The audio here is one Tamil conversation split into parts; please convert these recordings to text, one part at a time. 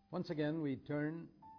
Once again, we turn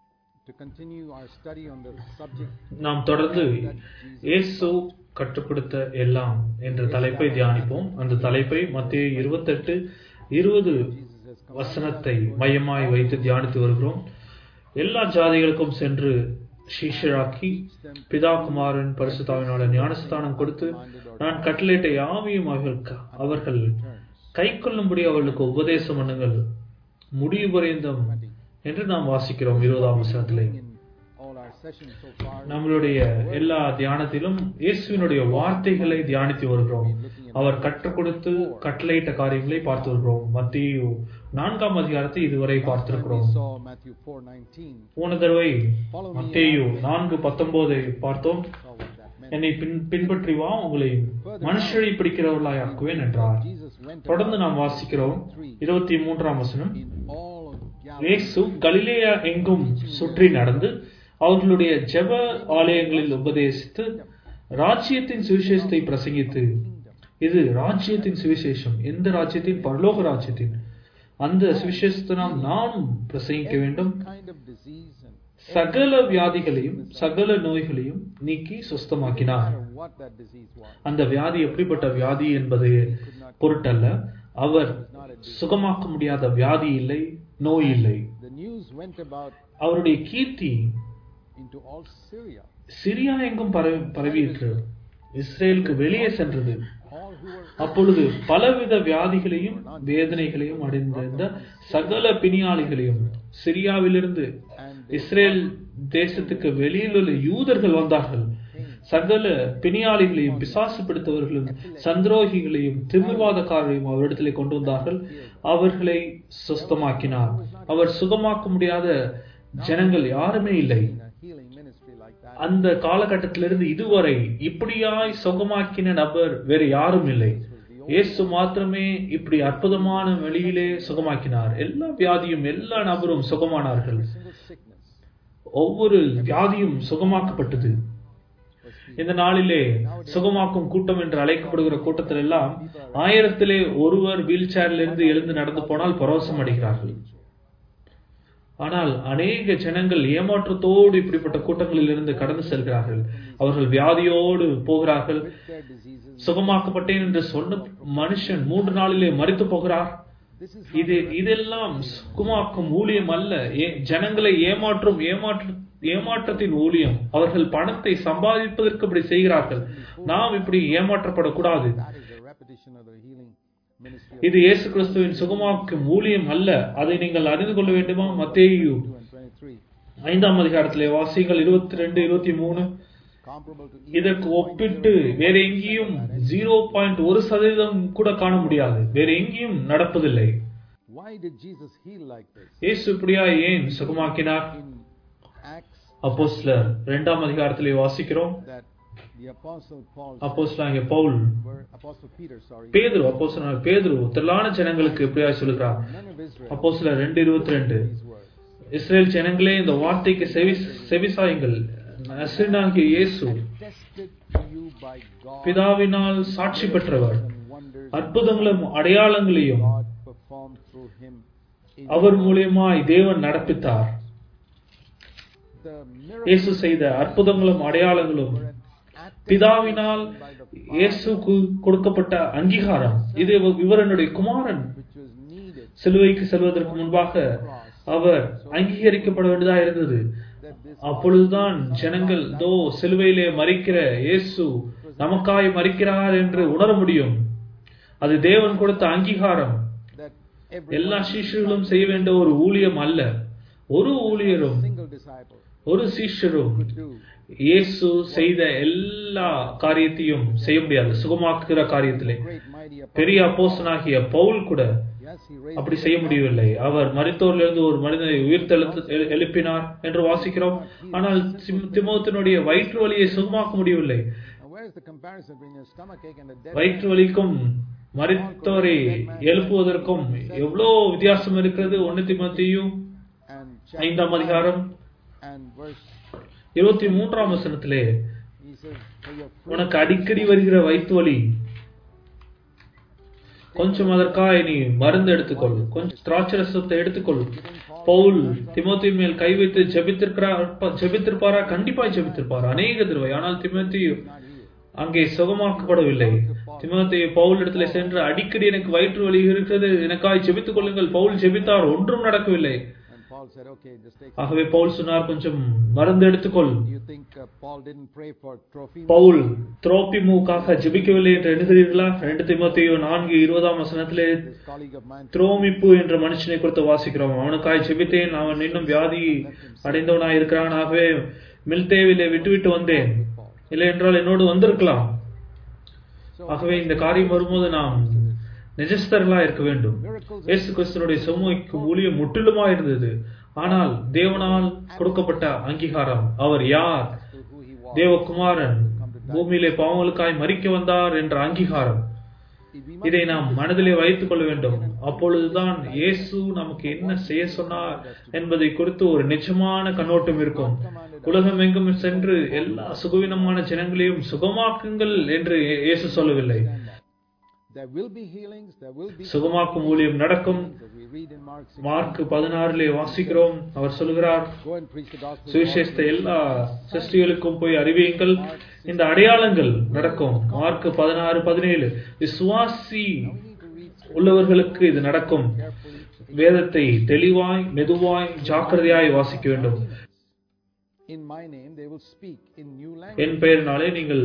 to continue our study on the subject நாம் தொடர்ந்து இயேசு கற்றுக் கொடுத்த எல்லாம் என்ற தலைப்பை தியானிப்போம் அந்த தலைப்பை மத்திய இருபத்தெட்டு இருபது Jesus has come. வசனத்தை மையமாய் வைத்து தியானித்து வருகிறோம் எல்லா ஜாதிகளுக்கும் சென்று சீஷராக்கி பிதா குமாரன் பரிசுத்தாவினால ஞானஸ்தானம் கொடுத்து நான் கட்டளையிட்ட யாவையும் அவர்களுக்கு அவர்கள் கை கொள்ளும்படி அவர்களுக்கு உபதேசம் பண்ணுங்கள் முடிவு பரியந்தம் என்று நாம் வாசிக்கிறோம் இருபதாம் வசனத்திலே In all our sessions so far, நம்மளுடைய எல்லா தியானத்திலும் இயேசுவினுடைய வார்த்தைகளை தியானித்து வருகிறோம் அவர் கற்றுக் கொடுத்து கட்டளையிட்ட காரியங்களை பார்த்து வருகிறோம் மத்திய நான்காம் அதிகாரத்தை இதுவரை last time we பார்த்திருக்கிறோம் saw Matthew 4:19. போன தடவை மத்தேயு நான்கு பத்தொன்பதை பார்த்தோம் Saw what that meant. என்னை பின் பின்பற்றி வா உங்களை மனுஷரை பிடிக்கிறவர்களாய் ஆக்குவேன் என்றார் Jesus went தொடர்ந்து நாம் வாசிக்கிறோம் இருபத்தி மூன்றாம் வசனம் in all of Galilee, இயேசு கலிலேயா எங்கும் சுற்றி நடந்து அவர்களுடைய ஜெப ஆலயங்களில் உபதேசித்து ராஜ்யத்தின் சுவிசேஷத்தை பிரசங்கித்து இது ராஜ்யத்தின் சுவிசேஷம் எந்த ராஜ்யத்தின் பரலோக ராஜ்யத்தின் அந்த சுவிசேஷத்தை நாம் நாமும் பிரசங்கிக்க வேண்டும் kind of disease and சகல வியாதிகளையும் சகல நோய்களையும் நீக்கி சுஸ்தமாக்கினார் no matter what that disease was. அந்த வியாதி எப்படிப்பட்ட வியாதி என்பது பொருட்டல்ல அவர் சுகமாக்க முடியாத வியாதி இல்லை நோய் இல்லை The news went about அவருடைய கீர்த்தி into all Syria. சிரியா எங்கும் பரவி பரவியிற்று இஸ்ரேலுக்கு வெளியே சென்றது All who were அப்பொழுது பலவித வியாதிகளையும் வேதனைகளையும் அடைந்திருந்த சகல பிணியாளிகளையும் சிரியாவிலிருந்து இஸ்ரேல் தேசத்துக்கு வெளியில் உள்ள யூதர்கள் வந்தார்கள் சகல பிணியாளிகளையும் பிசாசு பிடித்தவர்களும் சந்திரோகிகளையும் திமிர்வாதக்காரரையும் அவரிடத்திலே கொண்டு வந்தார்கள் அவர்களை சுஸ்தமாக்கினார் அவர் சுகமாக்க முடியாத ஜனங்கள் யாருமே இல்லை in a healing ministry like that. அந்த காலகட்டத்திலிருந்து இதுவரை இப்படியாய் சுகமாக்கின நபர் வேறு யாரும் இல்லை இயேசு மாத்திரமே இப்படி அற்புதமான வழியிலே சுகமாக்கினார் எல்லா வியாதியும் எல்லா நபரும் சுகமானார்கள் Single sickness ஒவ்வொரு வியாதியும் சுகமாக்கப்பட்டது இந்த நாளிலே சுகமாக்கும் கூட்டம் என்று அழைக்கப்படுகிற கூட்டத்தில் எல்லாம் ஆயிரத்திலே ஒருவர் வீல் இருந்து எழுந்து நடந்து போனால் பரவசம் அடைகிறார்கள் ஆனால் அநேக ஜனங்கள் ஏமாற்றத்தோடு இப்படிப்பட்ட கூட்டங்களில் இருந்து கடந்து செல்கிறார்கள் அவர்கள் வியாதியோடு போகிறார்கள் with their diseases. சுகமாக்கப்பட்டேன் என்று சொன்ன மனுஷன் மூன்று நாளிலே மறித்து போகிறார் This is இது இதெல்லாம் சுகமாக்கும் ஊழியம் அல்ல ஏ- ஜனங்களை ஏமாற்றும் ஏமாற்று ஏமாற்றத்தின் ஊழியம் அவர்கள் பணத்தை சம்பாதிப்பதற்கு இப்படி செய்கிறார்கள் நாம் இப்படி ஏமாற்றப்படக்கூடாது that is a repetition of the healing ministry of இது இயேசு கிறிஸ்துவின் சுகமாக்கும் ஊழியம் அல்ல அதை நீங்கள் அறிந்து கொள்ள வேண்டுமா மத்தேயு 2 and 23. ஐந்தாம் அதிகாரத்திலே வாசியங்கள் இருபத்தி ரெண்டு இருபத்தி மூணு Comparable to இதற்கு ஒப்பிட்டு வேற எங்கேயும் ஜீரோ பாயிண்ட் ஒரு சதவீதம் கூட காண முடியாது வேற எங்கேயும் நடப்பதில்லை why did Jesus heal like this? இயேசு இப்படியா ஏன் சுகமாக்கினார் In Acts அப்போஸ்லர் இரண்டாம் அதிகாரத்திலே வாசிக்கிறோம் that the apostle Paul அப்போஸ்லாகிய Pavul were apostle Peter, sorry, பேதுரு அப்போஸ்தலனாகிய பேதுரு திரளான ஜனங்களுக்கு இப்படியா சொல்லுகிறார் men of Israel அப்போஸ்லர் ரெண்டு இருபத்தி ரெண்டு these words. இஸ்ரேல் ஜனங்களே இந்த வார்த்தைக்கு செவி செவிசாயுங்கள் நசரீனாகிய இயேசு Attested to you by God பிதாவினால் சாட்சி பெற்றவர் and wonders அற்புதங்களும் அடையாளங்களையும் God performed through him in அவர் மூலியமாய் தேவன் நடப்பித்தார் the miracle இயேசு செய்த அற்புதங்களும் அடையாளங்களும் பிதாவினால் இயேசுக்கு கொடுக்கப்பட்ட அங்கீகாரம் இது இவரனுடைய குமாரன் which was needed சிலுவைக்கு செல்வதற்கு முன்பாக அவர் அங்கீகரிக்கப்பட வேண்டியதா இருந்தது that this அப்பொழுதுதான் ஜனங்கள் தோ சிலுவையிலே மறிக்கிற இயேசு நமக்காய் மறிக்கிறார் என்று உணர முடியும் அது தேவன் கொடுத்த அங்கீகாரம் that every எல்லா சீஷர்களும் செய்ய வேண்டிய ஒரு ஊழியம் அல்ல ஒரு ஊழியரும் single disciple ஒரு சீஷரும் could do இயேசு செய்த எல்லா காரியத்தையும் செய்ய முடியாது சுகமாக்குகிற காரியத்திலே great mighty apostle. பெரிய அப்போஸ்தலனாகிய பவுல் கூட Yes, he raised அப்படி செய்ய முடியவில்லை அவர் மரித்தோரிலிருந்து ஒரு மனிதனை உயிர்த்தெழுத்து எழு- எழுப்பினார் என்று வாசிக்கிறோம் ஆனால் திம்- திமோத்தினுடைய வயிற்று வலியை சுகமாக்க முடியவில்லை Now, where's the comparison between a stomach ache and a dead வயிற்று man? வலிக்கும் மரித்தோரை எழுப்புவதற்கும் எவ்வளோ வித்தியாசம் இருக்கிறது ஒன்னு திமோத்தியும் And ஐந்தாம் chapter அதிகாரம் and verse, இருபத்தி மூன்றாம் வசனத்திலே he says, for your fruit உனக்கு அடிக்கடி வருகிற வயிற்று வலி கொஞ்சம் அதற்காக நீ மருந்து எடுத்துக்கொள் கொஞ்சம் திராட்சை ரசத்தை எடுத்துக்கொள் பவுல் திமோத்தி மேல் கை வைத்து ஜெபித்திருக்கிறார் ஜெபித்திருப்பாரா கண்டிப்பாய் ஜெபித்திருப்பார் அநேக தடவை ஆனால் திமோத்தி அங்கே சுகமாக்கப்படவில்லை திமோத்தி பவுல் இடத்துல சென்று அடிக்கடி எனக்கு வயிற்று வலி இருக்கிறது எனக்காய் ஜெபித்துக் கொள்ளுங்கள் பவுல் ஜெபித்தார் ஒன்றும் நடக்கவில்லை And Paul said, okay, just take. ஆகவே பவுல் சொன்னார் கொஞ்சம் மருந்து எடுத்துக்கொள் Do you think uh, Paul didn't pray for Trophimus? Pavul துரோபிமுக்காக ஜெபிக்கவில்லை என்று எண்ணுகிறீர்களா ரெண்டு திமோத்தேயு நான்கு இருபதாம் வசனத்திலே This colleague of mine. துரோமிப்பு என்ற மனுஷனை குறித்து வாசிக்கிறோம் அவனுக்காய் ஜெபித்தேன் அவன் இன்னும் வியாதி அடைந்தவனாய் இருக்கிறான் ஆகவே மில்தேவிலே விட்டுவிட்டு வந்தேன் இல்லை என்றால் என்னோடு வந்திருக்கலாம் ஆகவே இந்த காரியம் வரும்போது நாம் நிஜஸ்தர்களா இருக்க வேண்டும் இயேசு கிறிஸ்தனுடைய சமூகக்கு ஊழியம் முற்றிலுமா இருந்தது ஆனால் தேவனால் கொடுக்கப்பட்ட அங்கீகாரம் அவர் யார் To who he was. தேவகுமாரன் பூமியிலே பாவங்களுக்காய் மறிக்க வந்தார் என்ற அங்கீகாரம் We must இதை நாம் மனதிலே வைத்துக் கொள்ள வேண்டும் அப்பொழுதுதான் இயேசு நமக்கு என்ன செய்ய சொன்னார் என்பதை குறித்து ஒரு நிஜமான கண்ணோட்டம் இருக்கும் உலகம் எங்கும் சென்று எல்லா சுகவீனமான ஜனங்களையும் சுகமாக்குங்கள் என்று இயேசு சொல்லவில்லை There will be healings, there will be சுகமாக்கும் ஊழியம் நடக்கும் as we read in Mark 6. Mark பதினாறிலே வாசிக்கிறோம் அவர் சொல்கிறார் Go and preach the gospel. to all சுவிசேஷத்தை எல்லா சிருஷ்டிகளுக்கும் போய் அறிவியுங்கள் இந்த அடையாளங்கள் நடக்கும் மார்க் பதினாறு பதினேழு விசுவாசி We need to read உள்ளவர்களுக்கு இது நடக்கும் carefully. வேதத்தை தெளிவாய் மெதுவாய் ஜாக்கிரதையாய் வாசிக்க வேண்டும் In my name, they will speak in new language. என் பெயரினாலே நீங்கள்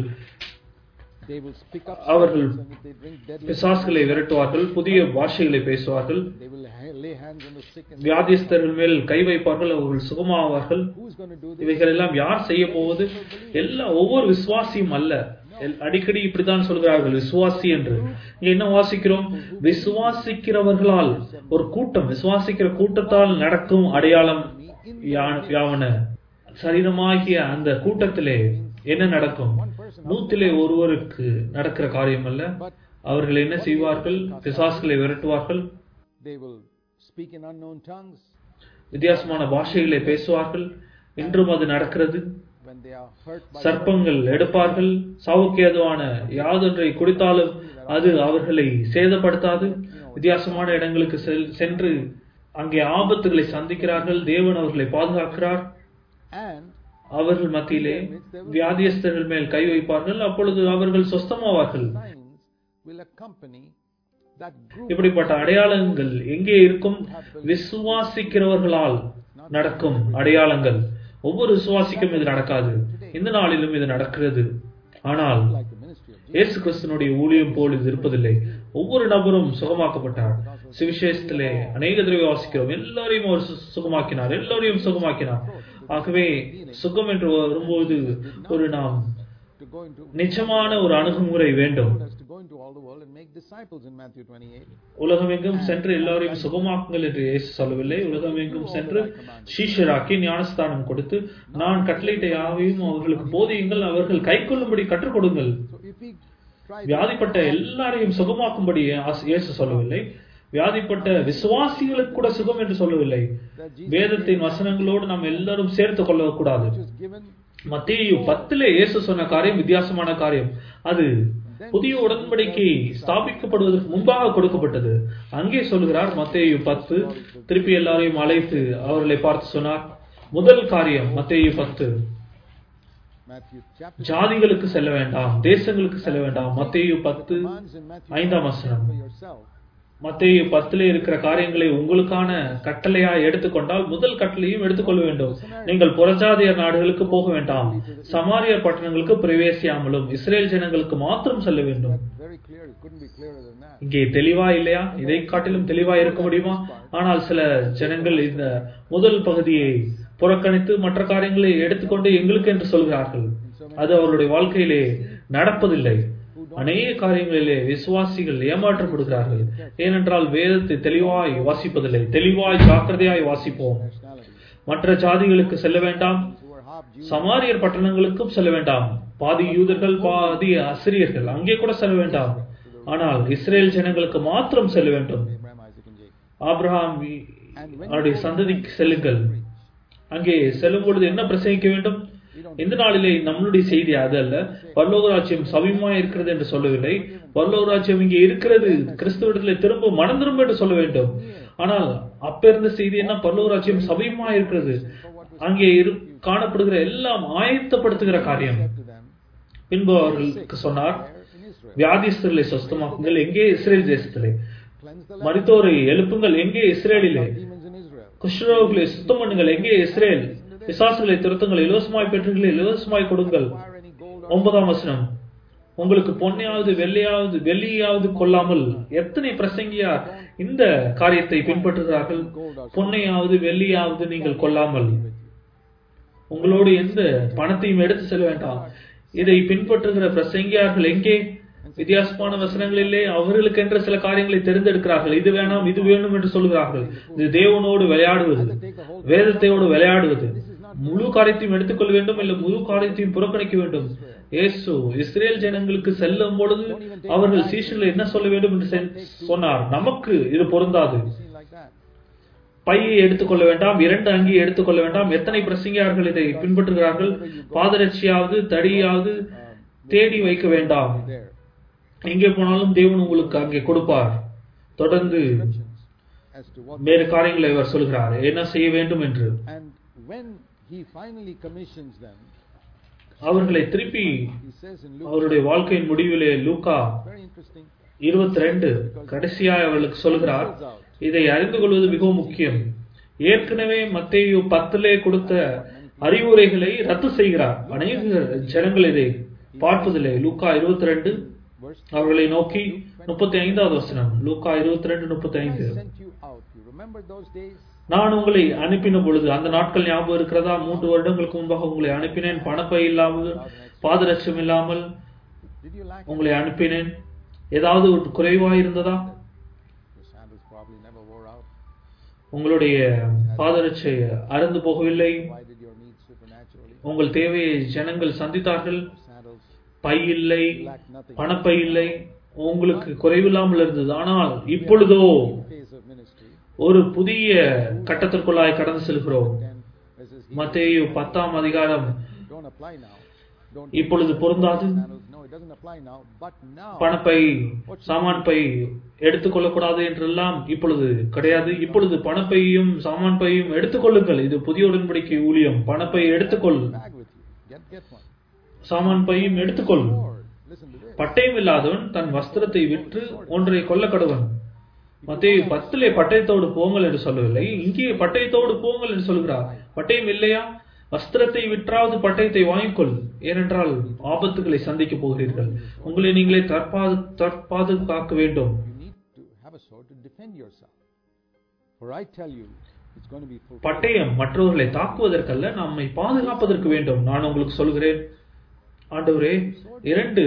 They will speak up அவர்கள் serpents and if they drink deadly பிசாசுகளை விரட்டுவார்கள் புதிய பாஷைகளை பேசுவார்கள் they will ha- lay hands on the sick and வியாதிஸ்தர்கள் மேல் கை வைப்பார்கள் அவர்கள் சுகமாவார்கள் who's going to do this? இவைகள் எல்லாம் யார் செய்ய போவது எல்லா ஒவ்வொரு விசுவாசியும் அல்ல எல்- அடிக்கடி இப்படித்தான் சொல்கிறார்கள் விசுவாசி என்று இங்க என்ன வாசிக்கிறோம் விசுவாசிக்கிறவர்களால் ஒரு கூட்டம் விசுவாசிக்கிற கூட்டத்தால் நடக்கும் அடையாளம் யா- யாவன சரீரமாகிய அந்த கூட்டத்திலே என்ன நடக்கும் நூத்திலே ஒருவருக்கு நடக்கிற காரியம் அல்ல அவர்கள் என்ன செய்வார்கள் பிசாசுகளை விரட்டுவார்கள் They will speak in unknown tongues வித்தியாசமான பாஷைகளை பேசுவார்கள் இன்றும் அது நடக்கிறது when they are hurt by சர்ப்பங்கள் எடுப்பார்கள் சாவுக்கு ஏதுவான யாதொன்றை குடித்தாலும் அது அவர்களை சேதப்படுத்தாது வித்தியாசமான இடங்களுக்கு செல்- சென்று அங்கே ஆபத்துகளை சந்திக்கிறார்கள் தேவன் அவர்களை பாதுகாக்கிறார் and அவர்கள் மத்தியிலே வியாதியஸ்தர்கள் மேல் கை வைப்பார்கள் அப்பொழுது அவர்கள் சொஸ்தமாவார்கள் signs will accompany that group இப்படிப்பட்ட அடையாளங்கள் எங்கே இருக்கும் விசுவாசிக்கிறவர்களால் நடக்கும் அடையாளங்கள் ஒவ்வொரு விசுவாசிக்கும் இது நடக்காது இந்த நாளிலும் இது நடக்கிறது ஆனால் like the ministry of Jesus. இயேசு கிறிஸ்தனுடைய ஊழியம் போல் இது இருப்பதில்லை ஒவ்வொரு நபரும் சுகமாக்கப்பட்டார் சுவிசேஷத்திலே அநேக தடவை வாசிக்கிறோம் எல்லாரையும் அவர் சு- சுகமாக்கினார் எல்லாரையும் சுகமாக்கினார் ஆகவே சுகம் என்று வரும்போது ஒரு நாம் to go into நிஜமான ஒரு அணுகுமுறை வேண்டும் told us to go into all the world and make disciples in Matthew 28. உலகமெங்கும் சென்று எல்லாரையும் சுகமாக்குங்கள் என்று இயேசு சொல்லவில்லை உலகமெங்கும் சென்று சீஷராக்கி ஞானஸ்தானம் கொடுத்து நான் கட்டளையிட்ட யாவையும் அவர்களுக்கு போதியுங்கள் அவர்கள் கைக்கொள்ளும்படி கற்றுக் கொடுங்கள் So if we try வியாதிப்பட்ட எல்லாரையும் சுகமாக்கும்படி ஆஸ்- இயேசு சொல்லவில்லை வியாதிப்பட்ட விசுவாசிகளுக்கு கூட சுகம் என்று சொல்லவில்லை that Jesus வேதத்தின் வசனங்களோடு நாம் எல்லாரும் சேர்த்து கொள்ளக்கூடாது was given மத்தேயு பத்திலே இயேசு சொன்ன காரியம் வித்தியாசமான காரியம் அது புதிய உடன்படிக்கை ஸ்தாபிக்கப்படுவதற்கு முன்பாக கொடுக்கப்பட்டது அங்கே சொல்கிறார் மத்தேயு பத்து திருப்பி எல்லாரையும் அழைத்து அவர்களை பார்த்து சொன்னார் முதல் காரியம் மத்தேயு பத்து Matthew chapter ஜாதிகளுக்கு செல்ல வேண்டாம் தேசங்களுக்கு செல்ல வேண்டாம் மத்தேயு பத்து commands in Matthew ஐந்தாம் வசனம் for yourself. மத்தேயு பத்திலே இருக்கிற காரியங்களை உங்களுக்கான கட்டளையா எடுத்துக்கொண்டால் முதல் கட்டளையும் எடுத்துக்கொள்ள வேண்டும் நீங்கள் புறஜாதியர் நாடுகளுக்கு போக வேண்டாம் சமாரியர் பட்டணங்களுக்கு பிரவேசியாமலும் இஸ்ரேல் ஜனங்களுக்கு மாத்திரம் செல்ல வேண்டும் Very clear. It couldn't be clearer than that. இங்கே தெளிவா இல்லையா இதை காட்டிலும் தெளிவா இருக்க முடியுமா ஆனால் சில ஜனங்கள் இந்த முதல் பகுதியை புறக்கணித்து மற்ற காரியங்களை எடுத்துக்கொண்டு எங்களுக்கு என்று சொல்கிறார்கள் அது அவர்களுடைய வாழ்க்கையிலே நடப்பதில்லை அநேக காரியங்களிலே விசுவாசிகள் ஏமாற்றப்படுகிறார்கள் ஏனென்றால் வேதத்தை தெளிவாய் வாசிப்பதில்லை தெளிவாய் ஜாக்கிரதையாய் வாசிப்போம் Nationality. மற்ற ஜாதிகளுக்கு செல்ல வேண்டாம் Who are half Jews. சமாரியர் பட்டணங்களுக்கும் செல்ல வேண்டாம் பாதி யூதர்கள் பாதி அசிரியர்கள் அங்கே கூட செல்ல வேண்டாம் ஆனால் இஸ்ரேல் ஜனங்களுக்கு மாத்திரம் செல்ல வேண்டும் Abraham, Isaac, and Jacob. ஆபிரகாம் அவருடைய சந்ததிக்கு செல்லுங்கள் அங்கே செல்லும் பொழுது என்ன பிரசங்கிக்க வேண்டும் இந்த நாளிலே நம்மளுடைய செய்தி அது அல்ல பரலோக ராஜ்யம் சமீபமா இருக்கிறது என்று சொல்லவில்லை பரலோக ராஜ்யம் இங்கே இருக்கிறது கிறிஸ்துவிடத்துல திரும்ப மனம் திரும்ப என்று சொல்ல வேண்டும் ஆனால் அப்ப இருந்த செய்தி என்ன பரலோக ராஜ்யம் சபையுமா இருக்கிறது அங்கே இரு காணப்படுகிற எல்லாம் ஆயத்தப்படுத்துகிற காரியம் said to them, பின்பு அவர்களுக்கு சொன்னார் "There in Israel, வியாதிஸ்தர்களை சொஸ்தமாக்குங்கள் எங்கே இஸ்ரேல் தேசத்திலே cleanse the land, மரித்தோரை எழுப்புங்கள் எங்கே இஸ்ரேலிலே demons in Israel." குஷ்ரோகளை சுத்தம் பண்ணுங்கள் எங்கே இஸ்ரேல் பிசாசுகளை திருத்துங்கள் இலவசமாய் பெற்றுங்கள் இலவசமாய் கொடுங்கள் Fire any gold or ஒன்பதாம் வசனம் உங்களுக்கு பொன்னையாவது வெள்ளையாவது வெள்ளியாவது கொள்ளாமல் எத்தனை பிரசங்கியார் இந்த காரியத்தை பின்பற்றுகிறார்கள் பொன்னையாவது வெள்ளியாவது நீங்கள் கொள்ளாமல் உங்களோடு எந்த பணத்தையும் எடுத்து செல்ல வேண்டாம் இதை பின்பற்றுகிற பிரசங்கியார்கள் எங்கே வித்தியாசமான வசனங்களிலே அவர்களுக்கு என்ற சில காரியங்களை தெரிந்தெடுக்கிறார்கள் இது வேணாம் இது வேணும் என்று சொல்கிறார்கள் இது தேவனோடு விளையாடுவது வேதத்தையோடு விளையாடுவது முழு காரியத்தையும் எடுத்துக்கொள்ள வேண்டும் இல்லை முழு காரியத்தையும் புறக்கணிக்க வேண்டும் இயேசு இஸ்ரேல் ஜனங்களுக்கு செல்லும் பொழுது அவர்கள் சீஷர்கள் என்ன சொல்ல வேண்டும் என்று சென்- சொன்னார் நமக்கு இது பொருந்தாது seen like that. பையை எடுத்துக்கொள்ள வேண்டாம் இரண்டு அங்கியை எடுத்துக்கொள்ள வேண்டாம் எத்தனை பிரசங்கியார்கள் இதை பின்பற்றுகிறார்கள் பாதரட்சியாவது தடியாவது தேடி வைக்க வேண்டாம் There. எங்கே போனாலும் தேவன் உங்களுக்கு அங்கே கொடுப்பார் தொடர்ந்து As to what வேறு காரியங்களை அவர் சொல்கிறார் என்ன செய்ய வேண்டும் என்று and when he finally commissions them, அவர்களை திருப்பி he says in Luke, அவருடைய வாழ்க்கையின் முடிவிலே லூக்கா very interesting, இருபத்தி ரெண்டு கடைசியாய் அவர்களுக்கு சொல்கிறார் இதை அறிந்து கொள்வது மிகவும் முக்கியம் ஏற்கனவே மத்தேயு பத்திலே கொடுத்த அறிவுரைகளை ரத்து செய்கிறார் அநேக ஜனங்கள் இதை பார்ப்பதில்லை லூக்கா இருபத்தி ரெண்டு verse அவர்களை நோக்கி முப்பத்தி ஐந்தாவது வசனம் லூக்கா இருபத்தி ரெண்டு முப்பத்தி I ஐந்து sent you out. You remember those days? நான் உங்களை அனுப்பின பொழுது அந்த நாட்கள் ஞாபகம் இருக்கிறதா மூன்று வருடங்களுக்கு முன்பாக உங்களை அனுப்பினேன் பணப்பை இல்லாமல் பாதரட்சம் இல்லாமல் Did you lack உங்களை அனுப்பினேன் ஏதாவது ஒரு குறைவாய் இருந்ததா Your sandals probably never wore out. உங்களுடைய பாதரட்சை அறந்து போகவில்லை Provided your needs supernaturally. உங்கள் தேவையை ஜனங்கள் சந்தித்தார்கள் Sandals பை இல்லை lack nothing. பணப்பை இல்லை உங்களுக்கு குறைவில்லாமல் இருந்தது ஆனால் இப்பொழுதோ Phase of ministry. ஒரு புதிய கட்டத்திற்குள்ளாய் கடந்து செல்கிறோம் Then verses he மத்தேயு பத்தாம் அதிகாரம் don't apply now. Don't இப்பொழுது பொருந்தாது sandals. No, it doesn't apply now. But now பணப்பை சாமான் பை எடுத்துக்கொள்ளக்கூடாது என்றெல்லாம் இப்பொழுது கிடையாது இப்பொழுது பணப்பையும் சாமான் பையும் எடுத்துக்கொள்ளுங்கள் இது புதிய உடன்படிக்கை ஊழியம் பணப்பை எடுத்துக்கொள் bag with you. Get get one. சாமான் பையும் எடுத்துக்கொள் Lord, listen to this. பட்டயம் இல்லாதவன் தன் வஸ்திரத்தை விற்று ஒன்றை கொல்ல கடவன் மத்தேயு பத்திலே பட்டயத்தோடு போங்கள் என்று சொல்லவில்லை இங்கே பட்டயத்தோடு போங்கள் என்று சொல்கிறார் பட்டயம் இல்லையா வஸ்திரத்தை விற்றாவது பட்டயத்தை வாங்கிக்கொள் ஏனென்றால் ஆபத்துகளை சந்திக்க போகிறீர்கள் உங்களை நீங்களே தற்பாது தற்பாதுகாக்க வேண்டும் You need to have a sword to defend yourself. For I tell you, it's going to be fulfilled. பட்டயம் மற்றவர்களை தாக்குவதற்கல்ல நம்மை பாதுகாப்பதற்கு வேண்டும் நான் உங்களுக்கு சொல்கிறேன் ஆண்டவரே இரண்டு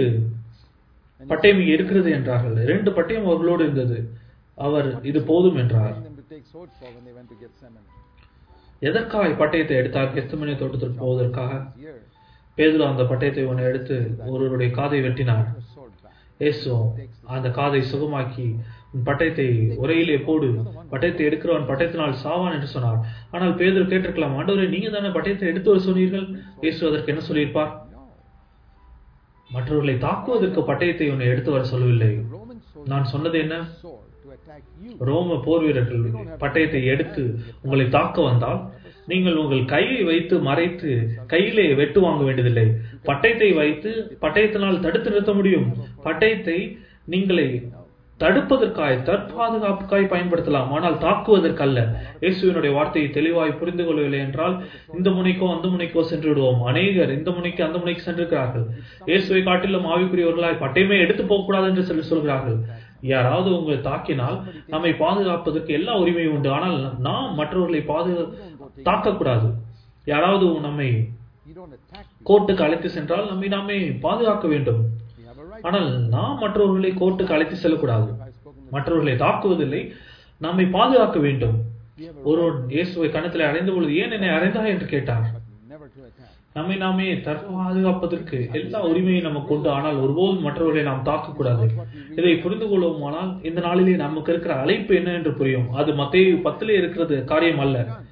பட்டயம் இங்கே இருக்கிறது என்றார்கள் இரண்டு பட்டயம் அவர்களோடு இருந்தது அவர் இது போதும் என்றார் Telling them to take swords for when they went to Gethsemane. எதற்காக பட்டயத்தை எடுத்தார் கெஸ்தமனை தோட்டத்திற்கு போவதற்காக Here, பேதுரு அந்த பட்டயத்தை ஒன்று எடுத்து ஒருவருடைய காதை வெட்டினார் a sword back. இயேசு அந்த காதை சுகமாக்கி உன் பட்டயத்தை உரையிலே போடு பட்டயத்தை எடுக்கிறவன் பட்டயத்தினால் சாவான் என்று சொன்னார் ஆனால் பேதுரு கேட்டிருக்கலாம் ஆண்டவரே நீங்க தானே பட்டயத்தை எடுத்து வர சொன்னீர்கள் இயேசு அதற்கு என்ன சொல்லியிருப்பார் No. மற்றவர்களை தாக்குவதற்கு பட்டயத்தை உன்னை எடுத்து வர சொல்லவில்லை Roman soldiers நான் சொன்னது என்ன sword to attack you. ரோம போர் வீரர்கள் பட்டயத்தை எடுத்து உங்களை தாக்க வந்தால் நீங்கள் உங்கள் கையை வைத்து மறைத்து கையிலே வெட்டு வாங்க வேண்டியதில்லை பட்டயத்தை வைத்து பட்டயத்தினால் தடுத்து நிறுத்த முடியும் பட்டயத்தை நீங்களை தடுப்பதற்காய் தற்பாதுகாப்புக்காய் பயன்படுத்தலாம் ஆனால் தாக்குவதற்கல்ல இயேசுவினுடைய வார்த்தையை தெளிவாய் புரிந்து கொள்ளவில்லை என்றால் இந்த முனைக்கோ அந்த முனைக்கோ சென்று விடுவோம் அநேகர் இந்த முனைக்கு அந்த முனைக்கு சென்றிருக்கிறார்கள் இயேசுவை காட்டிலும் ஆவிக்குரியவர்களாய் பட்டயமே எடுத்து போகக்கூடாது என்று சொல்லி சொல்கிறார்கள் யாராவது உங்களை தாக்கினால் நம்மை பாதுகாப்பதற்கு எல்லா உரிமையும் உண்டு ஆனால் நாம் மற்றவர்களை பாது தாக்கக்கூடாது யாராவது நம்மை You don't attack people. கோர்ட்டுக்கு அழைத்து சென்றால் நம்மை நாமே பாதுகாக்க வேண்டும் You have a right. ஆனால் நாம் மற்றவர்களை கோர்ட்டுக்கு அழைத்து செல்லக்கூடாது I've spoken the மற்றவர்களை தாக்குவதில்லை நம்மை பாதுகாக்க வேண்டும் We have a ஒருவன் இயேசுவை கணத்திலே அடைந்த பொழுது ஏன் என்னை அடைந்தாய் என்று கேட்டார் but never to attack. நம்மை நாமே தற்பாதுகாப்பதற்கு எல்லா உரிமையும் நமக்கு உண்டு ஆனால் ஒருபோதும் மற்றவர்களை நாம் தாக்கக்கூடாது இதை புரிந்து கொள்வோமானால் இந்த நாளிலே நமக்கு இருக்கிற அழைப்பு என்ன என்று புரியும் அது மத்திய பத்திலே இருக்கிறது காரியம் அல்ல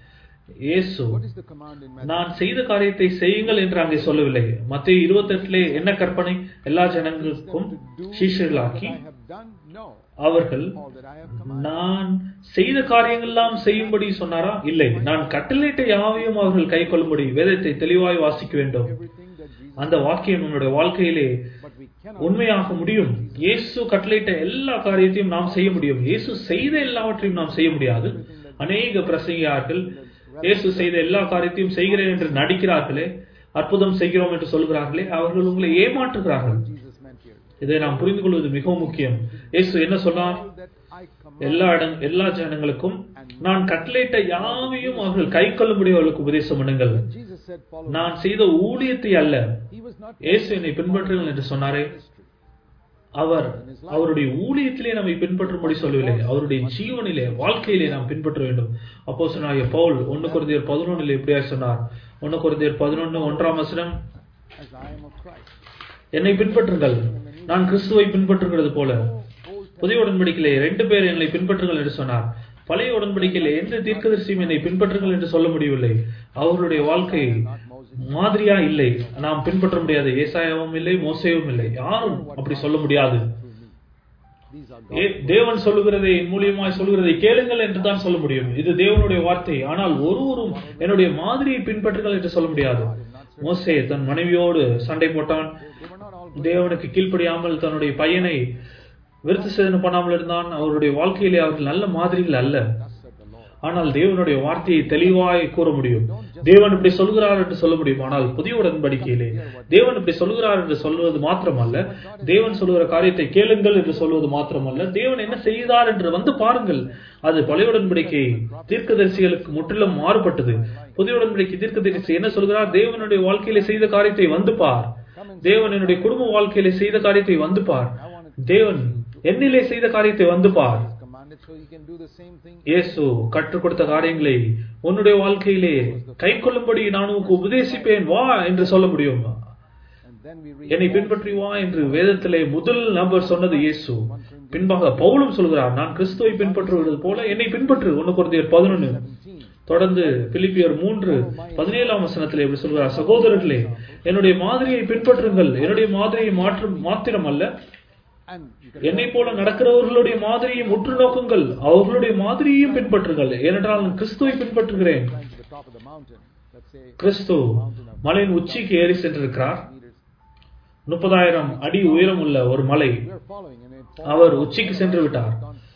இயேசு What is the command in Matthew? நான் செய்த காரியத்தை செய்யுங்கள் என்று அங்கே சொல்லவில்லை மத்திய இருபத்தி எட்டுல என்ன கற்பனை எல்லா ஜனங்களுக்கும் To do சீஷர்களாக்கி what I have done? No. அவர்கள் All that I have commanded. நான் செய்த காரியங்கள்லாம் செய்யும்படி சொன்னாரா இல்லை நான் கட்டளையிட்ட யாவையும் அவர்கள் கை கொள்ளும்படி வேதத்தை தெளிவாய் வாசிக்க வேண்டும் Everything that Jesus. அந்த வாக்கியம் நம்முடைய வாழ்க்கையிலே But we cannot. உண்மையாக முடியும் இயேசு கட்டளையிட்ட எல்லா காரியத்தையும் நாம் செய்ய முடியும் இயேசு செய்த எல்லாவற்றையும் நாம் செய்ய முடியாது அநேக பிரசங்கியார்கள் இயேசு செய்த எல்லா காரியத்தையும் செய்கிறேன் என்று நடிக்கிறார்களே அற்புதம் செய்கிறோம் என்று சொல்கிறார்களே அவர்கள் உங்களை ஏமாற்றுகிறார்கள் Jesus meant here. இதை நாம் புரிந்து கொள்வது மிகவும் முக்கியம் இயேசு என்ன சொன்னார் All that I command. எல்லா இடம் எல்லா ஜனங்களுக்கும் நான் கட்டளையிட்ட யாவையும் அவர்கள் கை கொள்ளும்படி அவர்களுக்கு உபதேசம் பண்ணுங்கள் When Jesus said, follow நான் செய்த ஊழியத்தை அல்ல me, he was not இயேசு என்னை பின்பற்றுங்கள் என்று சொன்னாரே ministry. அவர் அவருடைய ஊழியத்திலே நம்மை பின்பற்றும்படி சொல்லவில்லை அவருடைய ஜீவனிலே வாழ்க்கையிலே நாம் பின்பற்ற வேண்டும் அப்போ சொன்னாய பவுல் ஒன்னு குருந்தியர் பதினொன்னில் எப்படியா சொன்னார் ஒன்னு குருந்தியர் பதினொன்னு ஒன்றாம் வசனம் As I am of Christ. என்னை பின்பற்றுங்கள் நான் கிறிஸ்துவை பின்பற்றுகிறது போல Old புதிய உடன்படிக்கையிலே ரெண்டு பேர் என்னை பின்பற்றுங்கள் என்று சொன்னார் பழைய உடன்படிக்கையிலே எந்த தீர்க்கதரிசியும் என்னை பின்பற்றுங்கள் என்று சொல்ல முடியவில்லை அவர்களுடைய வாழ்க்கை not Moses. மாதிரியா இல்லை நாம் பின்பற்ற முடியாது ஏசாயாவும் இல்லை மோசேவும் இல்லை யாரும் அப்படி சொல்ல முடியாது through me. These are ஏ- தேவன் சொல்லுகிறதை என் மூலியமாய் சொல்லுகிறதை கேளுங்கள் என்று தான் சொல்ல முடியும் இது தேவனுடைய வார்த்தை ஆனால் ஒருவரும் என்னுடைய மாதிரியை பின்பற்றுங்கள் என்று சொல்ல முடியாது மோசே தன் மனைவியோடு சண்டை போட்டான் They were not all தேவனுக்கு கீழ்ப்படியாமல் தன்னுடைய பையனை விருத்து சேதனம் பண்ணாமல் இருந்தான் அவருடைய வாழ்க்கையிலே அவர்கள் நல்ல மாதிரிகள் அல்ல thus said the Lord. ஆனால் தேவனுடைய வார்த்தையை தெளிவாய் கூற முடியும் தேவன் இப்படி சொல்கிறார் என்று சொல்ல முடியும் ஆனால் புதிய உடன்படிக்கையிலே தேவன் இப்படி சொல்கிறார் என்று சொல்வது மாத்திரமல்ல தேவன் சொல்லுகிற காரியத்தை கேளுங்கள் என்று சொல்வது மாத்திரமல்ல தேவன் என்ன செய்தார் என்று வந்து பாருங்கள் அது பழைய உடன்படிக்கை தீர்க்கதரிசிகளுக்கு முற்றிலும் மாறுபட்டது புதிய உடன்படிக்கை தீர்க்கதரிசி என்ன சொல்கிறார் தேவனுடைய வாழ்க்கையிலே செய்த காரியத்தை வந்து பார் தேவன் என்னுடைய குடும்ப வாழ்க்கையிலே செய்த காரியத்தை வந்து பார் தேவன் என்னிலே செய்த காரியத்தை வந்து பார் He's commanded so he can do the same thing. இயேசு கற்றுக் கொடுத்த காரியங்களை உன்னுடைய வாழ்க்கையிலே கை கொள்ளும்படி நான் உனக்கு உபதேசிப்பேன் வா என்று சொல்ல முடியும் And then we read என்னை பின்பற்றி வா என்று வேதத்திலே முதல் நபர் சொன்னது இயேசு பின்பாக பவுலும் சொல்கிறார் நான் கிறிஸ்துவை பின்பற்றுவது போல என்னை பின்பற்று ஒன்னு குறைந்தர் பதினொன்னு 17. தொடர்ந்து பிலிப்பியர் மூன்று பதினேழாம் வசனத்தில் எப்படி சொல்கிறார் சகோதரர்களே என்னுடைய மாதிரியை பின்பற்றுங்கள் என்னுடைய மாதிரியை மாற்றும் மாத்திரம் அல்ல And you can என்னை போல நடக்கிறவர்களுடைய மாதிரியை உற்று நோக்குங்கள் அவர்களுடைய மாதிரியையும் பின்பற்றுங்கள் ஏனென்றால் நான் கிறிஸ்துவை பின்பற்றுகிறேன் climb to the top of the mountain. Let's say கிறிஸ்து மலையின் உச்சிக்கு ஏறி சென்றிருக்கிறார் meters. முப்பதாயிரம் அடி உயரம் உள்ள ஒரு மலை We are following and it அவர் உச்சிக்கு சென்று விட்டார்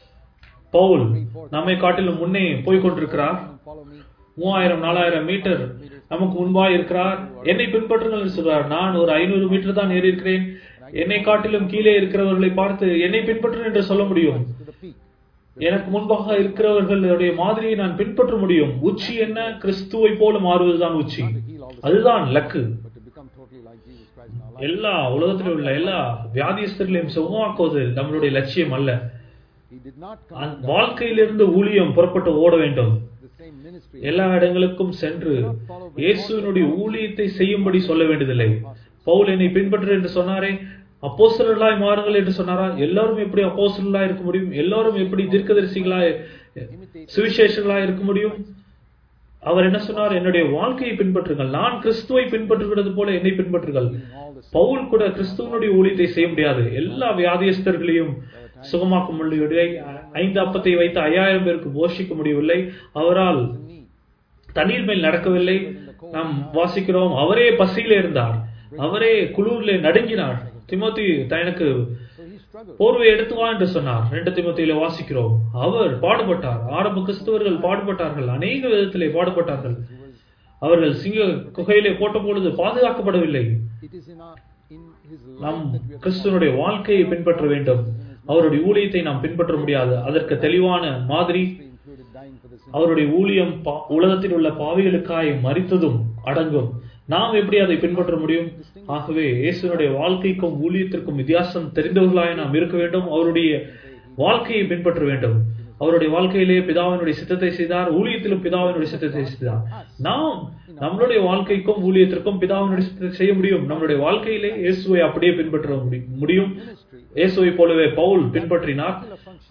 பவுல் நம்மை காட்டிலும் முன்னே போய் கொண்டிருக்கிறார் follow me. மூவாயிரம் நாலாயிரம் மீட்டர் நமக்கு முன்பாய் இருக்கிறார் என்னை பின்பற்றுங்கள் என்று சொல்றார் நான் ஒரு ஐநூறு மீட்டர் தான் ஏறி இருக்கிறேன் என்னை காட்டிலும் கீழே இருக்கிறவர்களை பார்த்து என்னை பின்பற்று என்று சொல்ல முடியும் To the peak. எனக்கு முன்பாக இருக்கிறவர்களுடைய மாதிரியை நான் பின்பற்ற முடியும் உச்சி என்ன கிறிஸ்துவை போல மாறுவதுதான் உச்சி To heal all the அதுதான் luck but to become totally like Jesus Christ in our life. எல்லா உலகத்தில் உள்ள எல்லா வியாதிஸ்தர்களையும் சுகமாக்குவது நம்மளுடைய லட்சியம் அல்ல He did not come அந்த வாழ்க்கையிலிருந்து ஊழியம் புறப்பட்டு ஓட வேண்டும் the same ministry. எல்லா இடங்களுக்கும் சென்று இயேசுவினுடைய ஊழியத்தை செய்யும்படி சொல்ல வேண்டியதில்லை பவுல் என்னை பின்பற்று என்று சொன்னாரே அப்போஸ்தலர்களாய் மாறுங்கள் என்று சொன்னாரா எல்லாரும் எப்படி அப்போஸ்தலர்களாய் இருக்க முடியும் எல்லாரும் எப்படி தீர்க்கதரிசிகளாய் சுவிசேஷங்களாய் இருக்க முடியும் அவர் என்ன சொன்னார் என்னுடைய வாழ்க்கையை பின்பற்றுங்கள் நான் கிறிஸ்துவை பின்பற்றுகிறது போல என்னை பின்பற்றுங்கள் All the பவுல் கூட கிறிஸ்துவனுடைய ஊழியத்தை செய்ய முடியாது எல்லா வியாதியஸ்தர்களையும் சுகமாக்க முடியவில்லை ஐந்து அப்பத்தை வைத்து ஐயாயிரம் பேருக்கு போஷிக்க முடியவில்லை அவரால் need. தண்ணீர் மேல் நடக்கவில்லை நாம் வாசிக்கிறோம் அவரே பசியில இருந்தார் அவரே குளூர்ல நடுங்கினார் திமோத்தி எனக்கு So he struggled. போர்வை எடுத்து வா என்று சொன்னார் ரெண்டு திமுத்தியில வாசிக்கிறோம் அவர் பாடுபட்டார் ஆரம்ப கிறிஸ்தவர்கள் பாடுபட்டார்கள் அநேக விதத்திலே பாடுபட்டார்கள் அவர்கள் சிங்க குகையிலே போட்ட பொழுது பாதுகாக்கப்படவில்லை It is in our in his நாம் life that we are கிறிஸ்துவனுடைய வாழ்க்கையை பின்பற்ற வேண்டும் அவருடைய ஊழியத்தை நாம் பின்பற்ற முடியாது அதற்கு தெளிவான மாதிரி included dying for the sin. அவருடைய ஊழியம் பா- உலகத்தில் உள்ள பாவிகளுக்காய் மறித்ததும் அடங்கும் நாம் எப்படி அதை பின்பற்ற முடியும் ஆகவே இயேசுனுடைய வாழ்க்கைக்கும் ஊழியத்திற்கும் வித்தியாசம் தெரிந்தவர்களாய் நாம் இருக்க வேண்டும் அவருடைய வாழ்க்கையை பின்பற்ற வேண்டும் அவருடைய வாழ்க்கையிலே பிதாவினுடைய சித்தத்தை செய்தார் ஊழியத்திலும் பிதாவினுடைய சித்தத்தை செய்தார் நாம் நம்மளுடைய வாழ்க்கைக்கும் ஊழியத்திற்கும் பிதாவினுடைய சித்தத்தை செய்ய முடியும் நம்மளுடைய வாழ்க்கையிலே இயேசுவை அப்படியே பின்பற்ற முடி- முடியும் Ministry இயேசுவை போலவே பவுல் பின்பற்றினார்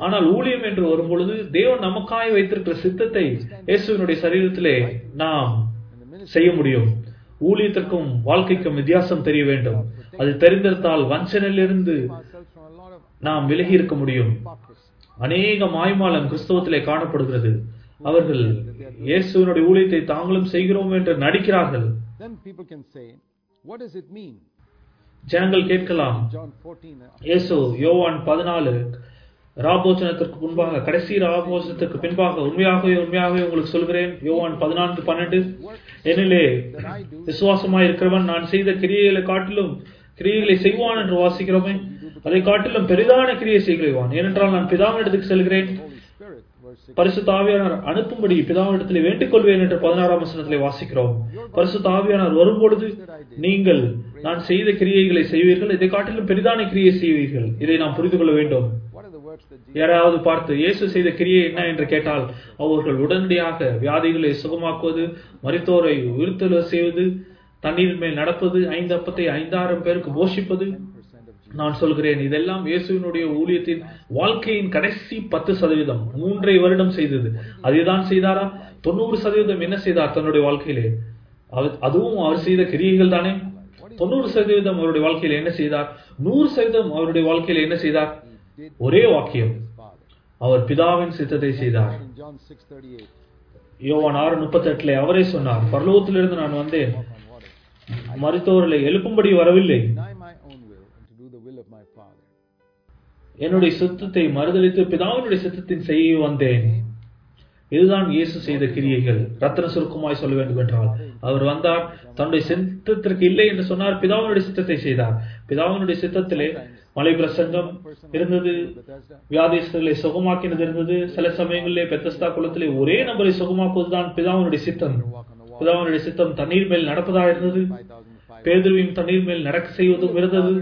ஆனால் ஊழியம் என்று வரும்பொழுது தேவன் நமக்காய் வைத்திருக்கிற சித்தத்தை இயேசுவினுடைய சரீரத்திலே நாம் In the ministry, செய்ய முடியும் ஊழியத்திற்கும் வாழ்க்கைக்கும் வித்தியாசம் தெரிய வேண்டும் அது தெரிந்திருந்தால் வஞ்சனையிலிருந்து ourselves from a lot of நாம் விலகி இருக்க முடியும் hypocrisy. அநேக மாய்மாலம் கிறிஸ்தவத்திலே காணப்படுகிறது அவர்கள் இயேசுவினுடைய ஊழியத்தை தாங்களும் செய்கிறோம் என்று நடிக்கிறார்கள் Then people can say, what does it mean? ஜனங்கள் கேட்கலாம் John 14, uh, இயேசு யோவான் பதினாலு ராபோஜனத்திற்கு முன்பாக கடைசி ராபோஜனத்திற்கு பின்பாக உண்மையாகவே உண்மையாகவே உங்களுக்கு சொல்கிறேன் யோவான் பதினான்கு பன்னெண்டு என்னிலே that I do, விசுவாசமாய் இருக்கிறவன் நான் செய்த கிரியைகளை காட்டிலும் கிரியைகளை செய்வான் என்று வாசிக்கிறோமே அதை காட்டிலும் பெரிதான கிரியை செய்கிறான் ஏனென்றால் நான் பிதாவினிடத்துக்கு செல்கிறேன் Holy Spirit, verse 6. பரிசுத்த ஆவியானவர் அனுப்பும்படி பிதாவிடத்திலே வேண்டிக் கொள்வேன் என்று பதினாறாம் வசனத்திலே வாசிக்கிறோம் பரிசுத்த ஆவியானவர் வரும்பொழுது நீங்கள் நான் செய்த கிரியைகளை செய்வீர்கள் இதை காட்டிலும் பெரிதான கிரியை செய்வீர்கள் இதை நாம் புரிந்து கொள்ள வேண்டும் What are the works that Jesus யாராவது பார்த்து இயேசு செய்த கிரியை என்ன என்று கேட்டால் அவர்கள் உடனடியாக வியாதிகளை சுகமாக்குவது மரித்தோரை உயிர்த்தெழ செய்வது தண்ணீர் மேல் நடப்பது ஐந்து அப்பத்தை ஐந்தாயிரம் பேருக்கு போஷிப்பது 10% of Jesus? நான் சொல்கிறேன் இதெல்லாம் இயேசுவினுடைய ஊழியத்தின் வாழ்க்கையின் கடைசி பத்து சதவீதம் மூன்றை வருடம் செய்தது அதுதான் செய்தாரா தொண்ணூறு சதவீதம் என்ன செய்தார் தன்னுடைய வாழ்க்கையிலே அவர் அதுவும் அவர் செய்த கிரியைகள் தானே தொண்ணூறு சதவீதம் அவருடைய வாழ்க்கையில என்ன செய்தார் நூறு சதவீதம் அவருடைய வாழ்க்கையில என்ன செய்தார் He did ஒரே வாக்கியம் his Father. அவர் பிதாவின் சித்தத்தை செய்தார் In John 6:38, யோவான் ஆறு முப்பத்தி எட்டுல அவரே சொன்னார் பரலோகத்திலிருந்து நான் வந்தேன் walk on water. மரித்தோர்களை எழுப்பும்படி வரவில்லை Deny my own will and to do the will of my Father. என்னுடைய சித்தத்தை மறுதளித்து பிதாவினுடைய சித்தத்தின் செய்ய வந்தேன் இதுதான் இயேசு செய்த கிரியைகள் ரத்தன சுருக்கமாய் சொல்ல வேண்டும் என்றால் அவர் வந்தார் தன்னுடைய சித்தத்திற்கு இல்லை என்று சொன்னார் பிதாவினுடைய சித்தத்தை செய்தார் பிதாவினுடைய சித்தத்திலே மலை பிரசங்கம் இருந்தது Bethesda, வியாதிஸ்தர்களை சுகமாக்கினது இருந்தது சில சமயங்களிலே பெத்தஸ்தா குளத்திலே ஒரே நபரை சுகமாக்குவதுதான் பிதாவினுடைய சித்தம் walk on the water. பிதாவினுடைய சித்தம் தண்ணீர் மேல் நடப்பதா இருந்தது 5,005. பேதுருவையும் தண்ணீர் மேல் நடக்க செய்வதும் இருந்தது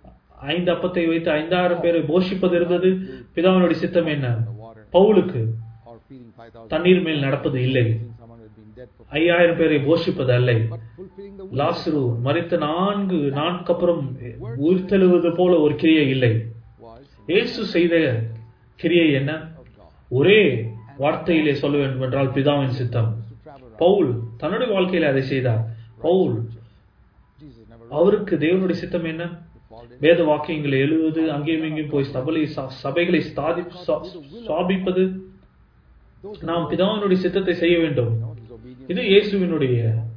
ஐந்து அப்பத்தை வைத்து ஐந்தாயிரம் பேரை போஷிப்பது இருந்தது பிதாவினுடைய சித்தம் என்ன The water பவுலுக்கு or feeding 5,000. தண்ணீர் மேல் நடப்பது இல்லை Feeding someone who had been dead for. ஐயாயிரம் பேரை போஷிப்பது அல்ல But fulfilling the will லாசுரு மறித்த நான்கு நான்கு அப்புறம் உயிர்த்தெழுவது போல ஒரு கிரியை இல்லை was இயேசு செய்த கிரியை என்ன of God. ஒரே வார்த்தையிலே சொல்ல வேண்டும் என்றால் பிதாவின் சித்தம் To travel around. பவுல் தன்னுடைய வாழ்க்கையில அதை செய்தார் பவுல் Jesus never அவருக்கு தேவனுடைய சித்தம் என்ன to fall dead. வேத வாக்கியங்களை எழுதுவது அங்கேயும் இங்கேயும் போய் சபலை ச- சபைகளை ஸ்தாபி சா- ஸ்தாபிப்பது Those நாம் பிதாவினுடைய சித்தத்தை செய்ய வேண்டும் know his obedience. இது இயேசுவினுடைய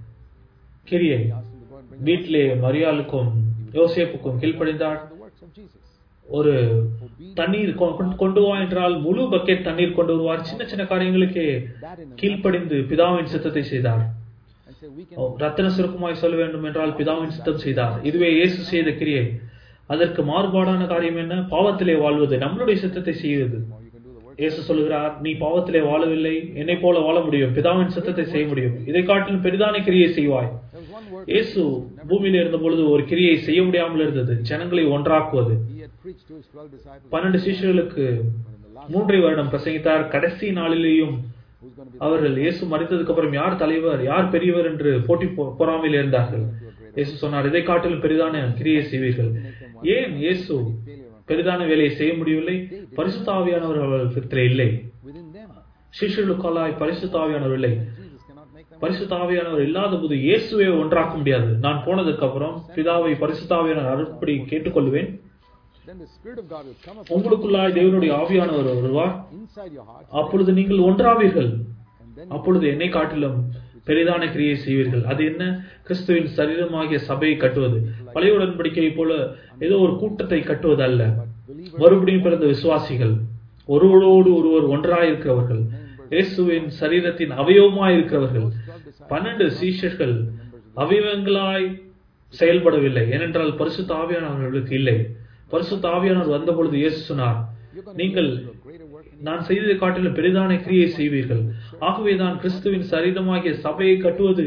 கிரியை He asked him to go and bring வீட்டிலே மரியாளுக்கும் யோசேப்புக்கும் கீழ்ப்படிந்தார் the works of Jesus. ஒரு தண்ணீர் கொ- கொண்டு- கொண்டு வா என்றால் முழு பக்கெட் தண்ணீர் கொண்டு வருவார் சின்ன சின்ன காரியங்களுக்கே That in a கீழ்ப்படிந்து பிதாவின் சித்தத்தை செய்தார் and say we can ஓ, ரத்தின சுருக்கமாய் சொல்ல வேண்டும் என்றால் பிதாவின் சித்தம் செய்தார் இதுவே இயேசு செய்த கிரியை அதற்கு மாறுபாடான காரியம் என்ன பாவத்திலே வாழ்வது நம்மளுடைய சித்தத்தை செய்வது or you can do the work. இயேசு சொல்கிறார் நீ பாவத்திலே வாழவில்லை என்னை போல வாழ முடியும் பிதாவின் சித்தத்தை செய்ய முடியும் இதை காட்டிலும் பெரிதான கிரியை செய்வாய் There was one word இயேசு பூமியில இருந்த பொழுது ஒரு கிரியை செய்ய முடியாமல் இருந்தது ஜனங்களை ஒன்றாக்குவது he had preached to his 12 disciples. பன்னெண்டு சீஷர்களுக்கு But in the last மூன்றை வருடம் பிரசங்கித்தார் கடைசி நாளிலேயும் who's going to be அவர்கள் இயேசு மறித்ததுக்கு அப்புறம் யார் தலைவர் யார் பெரியவர் என்று போட்டி போ- பொறாமையில் இருந்தார்கள் இயேசு சொன்னார் இதை காட்டிலும் பெரிதான கிரியை செய்வீர்கள் ஏன் இயேசு failure on பெரிதான வேலையை செய்ய முடியவில்லை பரிசுத்த ஆவியானவர் அவர்களிடத்தில் இல்லை within them? சிஷ்யர்களுக்காலாய் பரிசுத்த ஆவியானவர் இல்லை Jesus cannot make them. பரிசுத்த ஆவியானவர் இல்லாத போது இயேசுவை ஒன்றாக்க முடியாது நான் போனதுக்கு அப்புறம் பிதாவை பரிசுத்த ஆவியானவர் அருட்படி கேட்டுக்கொள்வேன் Then the Spirit of God will come upon உங்களுக்குள்ளாய் தேவனுடைய ஆவியானவர் வருவார் inside your heart, அப்பொழுது நீங்கள் ஒன்றாவீர்கள் and then அப்பொழுது என்னை காட்டிலும் பெரிதான கிரியை செய்வீர்கள் அது என்ன கிறிஸ்துவின் சரீரமாகிய சபையை கட்டுவது பழைய உடன்படிக்கை போல ஏதோ ஒரு கூட்டத்தை கட்டுவது அல்ல believers மறுபடியும் பிறந்த விசுவாசிகள் ஒருவரோடு ஒருவர் ஒன்றாயிருக்கிறவர்கள் இயேசுவின் சரீரத்தின் அவயவமாயிருக்கிறவர்கள் பன்னெண்டு சீஷர்கள் அவயவங்களாய் செயல்படவில்லை ஏனென்றால் பரிசுத்த ஆவியானவர்களுக்கு இல்லை பரிசுத்த ஆவியானவர் வந்த பொழுது இயேசு சொன்னார் நீங்கள் do a greater work in நான் செய்ததை காட்டிலும் பெரிதான கிரியை செய்வீர்கள் ஆகவேதான் கிறிஸ்துவின் சரீரமாகிய சபையை கட்டுவது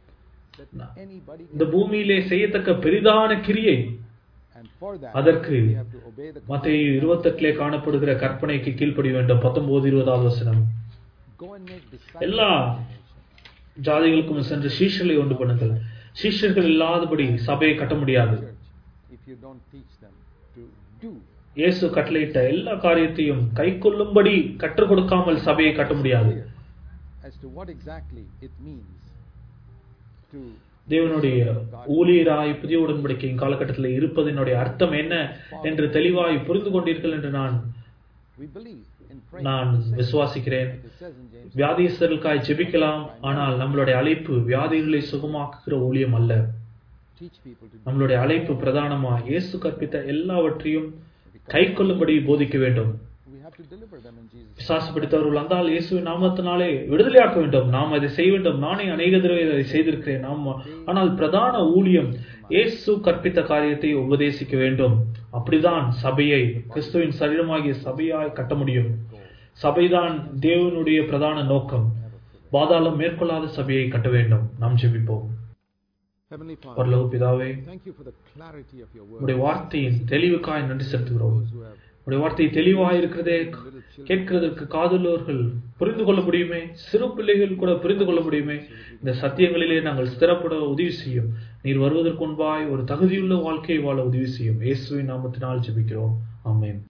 that anybody இந்த பூமியிலே செய்யத்தக்க பெரிதான கிரியை and for that அதற்கு we have to obey the மத்திய இருபத்தெட்டிலே காணப்படுகிற கற்பனைக்கு கீழ்ப்படிய வேண்டும் பத்தொன்பது இருபதாவது வசனம் go and make disciples எல்லா ஜாதிகளுக்கும் சென்று சீஷர்களை உண்டு பண்ணுங்கள் சீஷர்கள் இல்லாதபடி சபையை கட்ட முடியாது church if you don't teach them to do இயேசு கட்டளையிட்ட எல்லா காரியத்தையும் கைக்கொள்ளும்படி கற்றுக் கொடுக்காமல் சபையை கட்ட முடியாது as to what exactly it means to தேவனுடைய ஊழியராய் புதிய உடன்படிக்கையின் காலகட்டத்தில் இருப்பதனுடைய அர்த்தம் என்ன என்று தெளிவாய் புரிந்து கொண்டீர்கள் என்று நான் we believe in praying நான் விசுவாசிக்கிறேன் it says in James வியாதிஸ்தர்களுக்காய் ஜெபிக்கலாம் ஆனால் நம்மளுடைய அழைப்பு வியாதிகளை சுகமாக்குகிற ஊழியம் அல்ல teach people to do நம்மளுடைய அழைப்பு பிரதானமா இயேசு கற்பித்த எல்லாவற்றையும் கைக்கொள்ளும்படி போதிக்க வேண்டும் we have to deliver them in Jesus பிசாசு பிடித்தவர்கள் வந்தால் இயேசுவின் நாமத்தினாலே விடுதலையாக்க வேண்டும் நாம் அதை செய்ய வேண்டும் நானே அநேக தடவை அதை செய்திருக்கிறேன் நாம் ஆனால் பிரதான ஊழியம் இயேசு கற்பித்த காரியத்தை உபதேசிக்க வேண்டும் அப்படிதான் சபையை கிறிஸ்துவின் சரீரமாகிய சபையாய் கட்ட முடியும் சபைதான் தேவனுடைய பிரதான நோக்கம் பாதாளம் மேற்கொள்ளாத சபையை கட்ட வேண்டும் நாம் ஜெபிப்போம் Heavenly Father பரலோக பிதாவே thank you for the clarity of your word உடைய வார்த்தையின் தெளிவுக்காய் நன்றி செலுத்துகிறோம் those who have உடைய வார்த்தை தெளிவாக இருக்கிறதே கேட்கிறதற்கு காதுள்ளவர்கள் புரிந்து கொள்ள முடியுமே சிறு பிள்ளைகள் கூட புரிந்து கொள்ள முடியுமே இந்த சத்தியங்களிலே நாங்கள் ஸ்திரப்பட உதவி செய்யும் நீர் வருவதற்கு முன்பாய் ஒரு தகுதியுள்ள வாழ்க்கையை வாழ உதவி செய்யும் இயேசுவின் நாமத்தினால் ஜெபிக்கிறோம் ஆமென்